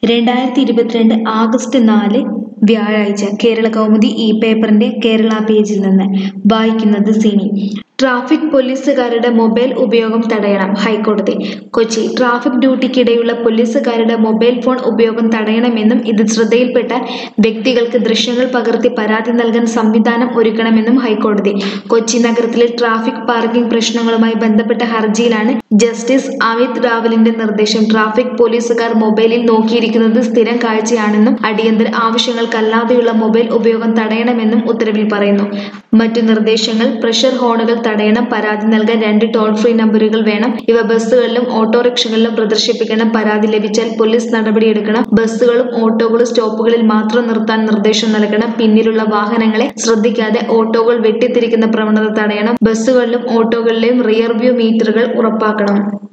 രണ്ടായിരത്തി ഇരുപത്തിരണ്ട് ആഗസ്റ്റ് നാല് വ്യാഴാഴ്ച കേരള കൗമുദി ഈ പേപ്പറിന്റെ കേരള പേജിൽ നിന്ന് വായിക്കുന്നത് സിനി ട്രാഫിക് പോലീസുകാരുടെ മൊബൈൽ ഉപയോഗം തടയണം ഹൈക്കോടതി കൊച്ചി ട്രാഫിക് ഡ്യൂട്ടിക്കിടെയുള്ള പോലീസുകാരുടെ മൊബൈൽ ഫോൺ ഉപയോഗം തടയണമെന്നും ഇത് ശ്രദ്ധയിൽപ്പെട്ട വ്യക്തികൾക്ക് ദൃശ്യങ്ങൾ പകർത്തി പരാതി നൽകാൻ സംവിധാനം ഒരുക്കണമെന്നും ഹൈക്കോടതി കൊച്ചി നഗരത്തിലെ ട്രാഫിക് പാർക്കിംഗ് പ്രശ്നങ്ങളുമായി ബന്ധപ്പെട്ട ഹർജിയിലാണ് ജസ്റ്റിസ് അമിത് റാവലിന്റെ നിർദ്ദേശം ട്രാഫിക് പോലീസുകാർ മൊബൈലിൽ നോക്കിയിരിക്കുന്നത് സ്ഥിരം കാഴ്ചയാണെന്നും അടിയന്തര ആവശ്യങ്ങൾക്കല്ലാതെയുള്ള മൊബൈൽ ഉപയോഗം തടയണമെന്നും ഉത്തരവിൽ പറയുന്നു മറ്റു നിർദ്ദേശങ്ങൾ പ്രഷർ ഹോണുകൾ തടയണം പരാതി നൽകാൻ രണ്ട് ടോൾ ഫ്രീ നമ്പറുകൾ വേണം ഇവ ബസ്സുകളിലും ഓട്ടോറിക്ഷകളിലും പ്രദർശിപ്പിക്കണം പരാതി ലഭിച്ചാൽ പോലീസ് നടപടിയെടുക്കണം ബസ്സുകളും ഓട്ടോകളും സ്റ്റോപ്പുകളിൽ മാത്രം നിർത്താൻ നിർദ്ദേശം നൽകണം പിന്നിലുള്ള വാഹനങ്ങളെ ശ്രദ്ധിക്കാതെ ഓട്ടോകൾ വെട്ടിത്തിരിക്കുന്ന പ്രവണത തടയണം ബസ്സുകളിലും ഓട്ടോകളിലെയും റിയർ വ്യൂ മീറ്ററുകൾ ഉറപ്പാക്കണം